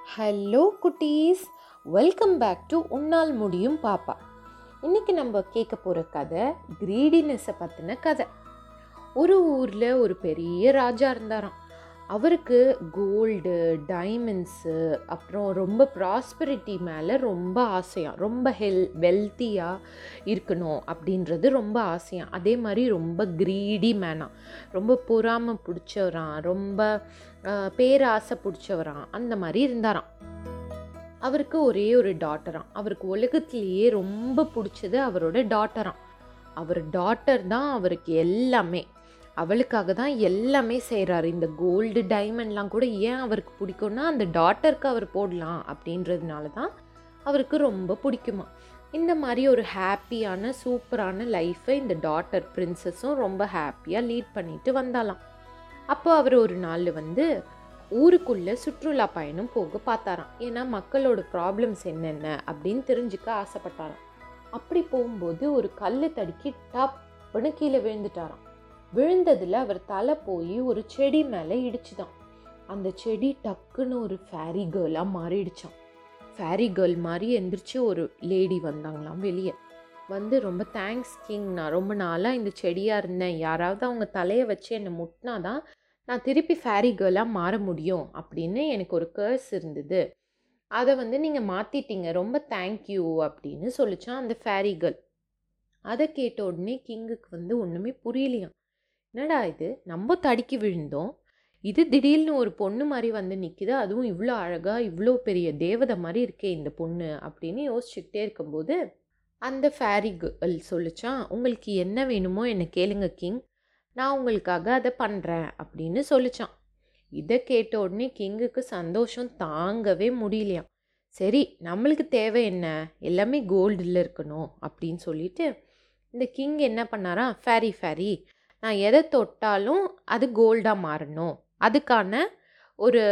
hello குட்டீஸ் welcome back to உன்னால் முடியும் பாப்பா இன்னைக்கு நம்ம கேட்க போகிற கதை கிரீடினஸை பற்றின கதை ஒரு ஊரில் ஒரு பெரிய ராஜா இருந்தாராம் அவருக்கு கோல்டு டைமண்ட்ஸு அப்புறம் ரொம்ப ப்ராஸ்பரிட்டி மேலே ரொம்ப ஆசையாம் ரொம்ப ஹெல் வெல்த்தியாக இருக்கணும் அப்படின்றது ரொம்ப ஆசையாம் அதே மாதிரி ரொம்ப க்ரீடி மேனாம் ரொம்ப பொறாமை பிடிச்சவரான் ரொம்ப ஆஹ், பேராசை பிடிச்சவரான் அந்த மாதிரி இருந்தாராம் அவருக்கு ஒரே ஒரு டாட்டராம் அவருக்கு உலகத்திலேயே ரொம்ப பிடிச்சது அவரோட டாட்டராம் அவர் டாட்டர் தான் அவருக்கு எல்லாமே அவளுக்காக தான் எல்லாமே செய்கிறாரு இந்த கோல்டு டைமண்ட்லாம் கூட ஏன் அவருக்கு பிடிக்கும்னா அந்த டாட்டருக்கு அவர் போடலாம் அப்படின்றதுனால தான் அவருக்கு ரொம்ப பிடிக்குமா இந்த மாதிரி ஒரு ஹாப்பியான சூப்பரான லைஃப்பை இந்த டாட்டர் பிரின்சஸும் ரொம்ப ஹாப்பியாக லீட் பண்ணிட்டு வந்தாலாம் அப்போ அவர் ஒரு நாள் வந்து ஊருக்குள்ள சுற்றுலா பயணம் போக பார்த்தாராம் ஏன்னா மக்களோட ப்ராப்ளம்ஸ் என்னென்ன அப்படின்னு தெரிஞ்சுக்க ஆசைப்பட்டாராம் அப்படி போகும்போது ஒரு கல்லு தடுக்கி டப்புன்னு கீழே விழுந்துட்டாராம் விழுந்ததுல அவர் தலை போய் ஒரு செடி மேலே இடிச்சுதான் அந்த செடி டக்குன்னு ஒரு ஃபேரி கேர்லாக மாறிடுச்சான் ஃபேரி கேர்ள் மாதிரி எந்திரிச்சு ஒரு லேடி வந்தாங்களாம் வெளியே வந்து ரொம்ப தேங்க்ஸ் கிங் நான் ரொம்ப நாளாக இந்த செடியாக இருந்தேன் யாராவது அவங்க தலையை வச்சு என்னை முட்டினாதான் நான் திருப்பி ஃபேரி கேர்லாக மாற முடியும் அப்படின்னு எனக்கு ஒரு கேர்ஸ் இருந்தது அதை வந்து நீங்கள் மாற்றிட்டீங்க ரொம்ப தேங்க்யூ அப்படின்னு சொல்லிச்சான் அந்த ஃபேரி கேர்ள் அதை கேட்ட உடனே கிங்குக்கு வந்து ஒன்றுமே புரியலையாம் என்னடா இது நம்ம தடுக்கி விழுந்தோம் இது திடீர்னு ஒரு பொண்ணு மாதிரி வந்து நிற்கிது அதுவும் இவ்வளோ அழகாக இவ்வளோ பெரிய தேவதை மாதிரி இருக்கே இந்த பொண்ணு அப்படின்னு யோசிச்சுக்கிட்டே இருக்கும்போது அந்த ஃபேரி கேர்ள் சொல்லிச்சான் உங்களுக்கு என்ன வேணுமோ என்னை கேளுங்க கிங் நான் உங்களுக்காக அதை பண்ணுறேன் அப்படின்னு சொல்லிச்சான் இதை கேட்ட உடனே கிங்குக்கு சந்தோஷம் தாங்கவே முடியலையாம் சரி நம்மளுக்கு தேவை என்ன எல்லாமே கோல்டில் இருக்கணும் அப்படின்னு சொல்லிட்டு இந்த கிங் என்ன பண்ணாரா ஃபேரி ஃபேரி நான் எதை தொட்டாலும் அது கோல்டாக மாறணும் அதுக்கான ஒரு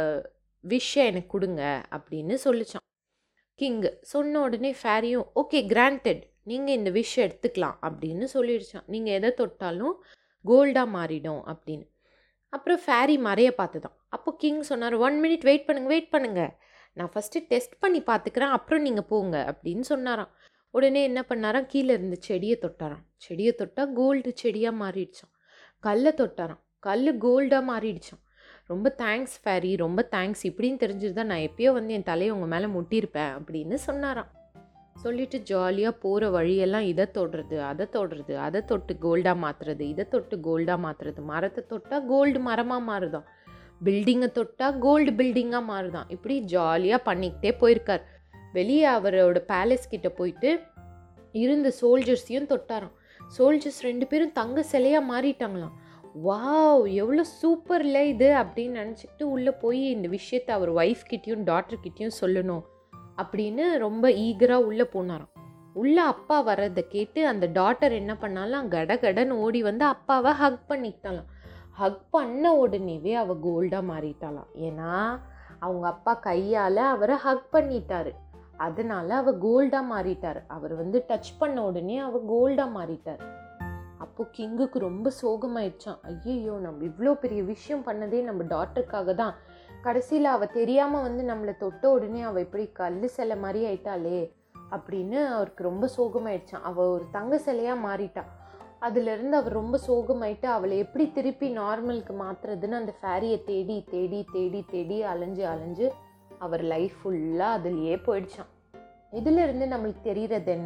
விஷயம் எனக்கு கொடுங்க அப்படின்னு சொல்லிச்சான் கிங்கு சொன்ன உடனே ஃபேரியும் ஓகே கிராண்டட் நீங்கள் இந்த விஷ் எடுத்துக்கலாம் அப்படின்னு சொல்லிடுச்சான் நீங்கள் எதை தொட்டாலும் கோல்டாக மாறிடும் அப்படின்னு அப்புறம் ஃபேரி மறைய பார்த்துதான் அப்போ கிங் சொன்னார் ஒன் மினிட் வெயிட் பண்ணுங்க வெயிட் பண்ணுங்க நான் ஃபஸ்ட்டு டெஸ்ட் பண்ணி பார்த்துக்கிறேன் அப்புறம் நீங்கள் போங்க அப்படின்னு சொன்னாராம் உடனே என்ன பண்ணாராம் கீழே இருந்த செடியை தொட்டாராம் செடியை தொட்டால் கோல்டு செடியாக மாறிடுச்சான் கல்லை தொட்டாராம் கல் கோல்டாக மாறிடுச்சான் ரொம்ப தேங்க்ஸ் ஃபேரி ரொம்ப தேங்க்ஸ் இப்படின்னு தெரிஞ்சிருந்தா நான் எப்பயோ வந்து என் தலையை உங்கள் மேலே முட்டியிருப்பேன் அப்படின்னு சொன்னாராம் சொல்லிட்டு ஜாலியாக போகிற வழியெல்லாம் இதை தொடுறது அதை தொடுறது அதை தொட்டு கோல்டாக மாற்றுறது இதை தொட்டு கோல்டாக மாற்றுறது மரத்தை தொட்டால் கோல்டு மரமாக மாறுதான் பில்டிங்கை தொட்டால் கோல்டு பில்டிங்காக மாறுதான் இப்படி ஜாலியாக பண்ணிக்கிட்டே போயிருக்கார் வெளியே அவரோட பேலஸ் கிட்ட போயிட்டு இருந்த சோல்ஜர்ஸையும் தொட்டாராம் சோல்ஜர்ஸ் ரெண்டு பேரும் தங்க சிலையாக மாறிட்டாங்களாம் வாவ் எவ்வளோ சூப்பர்ல இது அப்படின்னு நினச்சிக்கிட்டு உள்ளே போய் இந்த விஷயத்தை அவர் ஒய்ஃப் கிட்டேயும் டாட்டர் கிட்டேயும் சொல்லணும் அப்படின்னு ரொம்ப ஈகராக உள்ளே போனாராம் உள்ள அப்பா வர்றதை கேட்டு அந்த டாட்டர் என்ன பண்ணாலாம் கடகடன்னு ஓடி வந்து அப்பாவை ஹக் பண்ணிக்கிட்டாலாம் ஹக் பண்ண உடனேவே அவ கோல்டாக மாறிட்டாளாம் ஏன்னா அவங்க அப்பா கையால் அவரை ஹக் பண்ணிட்டாரு அதனால அவ கோல்டாக மாறிட்டார் அவர் வந்து டச் பண்ண உடனே அவ கோல்டாக மாறிட்டார் அப்போ கிங்குக்கு ரொம்ப சோகமாயிடுச்சான் ஐயையோ நம்ம இவ்வளோ பெரிய விஷயம் பண்ணதே நம்ம டாட்டருக்காக தான் கடைசியில் அவள் தெரியாமல் வந்து நம்மளை தொட்ட உடனே அவள் இப்படி கல் சிலை மாதிரி ஆயிட்டாளே அப்படின்னு அவருக்கு ரொம்ப சோகமாயிடுச்சான் அவள் ஒரு தங்க சிலையாக மாறிட்டா அதுலேருந்து அவர் ரொம்ப சோகமாயிட்டு அவளை எப்படி திருப்பி நார்மலுக்கு மாற்றுறதுன்னு அந்த ஃபேரியை தேடி தேடி தேடி தேடி அலைஞ்சு அலைஞ்சு அவர் லைஃப் ஃபுல்லாக அதுலேயே போயிடுச்சான் இதிலிருந்து நம்மளுக்கு தெரிகிறது என்ன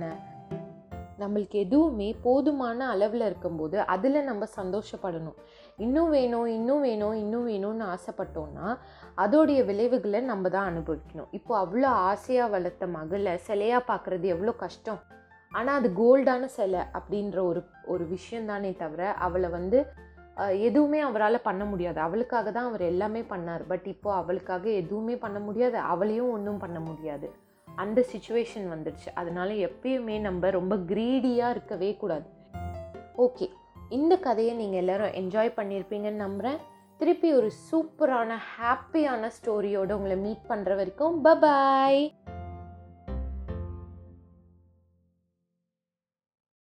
நம்மளுக்கு எதுவுமே போதுமான அளவில் இருக்கும்போது அதில் நம்ம சந்தோஷப்படணும் இன்னும் வேணும் இன்னும் வேணும் இன்னும் வேணும்னு ஆசைப்பட்டோம்னா அதோடைய விளைவுகளை நம்ம தான் அனுபவிக்கணும் இப்போ அவ்வளோ ஆசையாக வளர்த்த மகளை சிலையாக பார்க்குறது எவ்வளோ கஷ்டம் ஆனால் அது கோல்டான சிலை அப்படின்ற ஒரு ஒரு விஷயம் தானே தவிர அவளை வந்து அஹ், எதுவுமே அவரால் பண்ண முடியாது அவளுக்காக தான் அவர் எல்லாமே பண்ணார் பட் இப்போ அவளுக்காக எதுவுமே பண்ண முடியாது அவளையும் ஒன்றும் பண்ண முடியாது அந்த சுச்சுவேஷன் வந்துடுச்சு அதனால எப்பயுமே நம்ம ரொம்ப க்ரீடியாக இருக்கவே கூடாது ஓகே இந்த கதையை நீங்கள் எல்லாரும் என்ஜாய் பண்ணியிருப்பீங்கன்னு நம்புகிறேன் திருப்பி ஒரு சூப்பரான ஹாப்பியான ஸ்டோரியோட உங்களை மீட் பண்ணுற வரைக்கும் பபாய்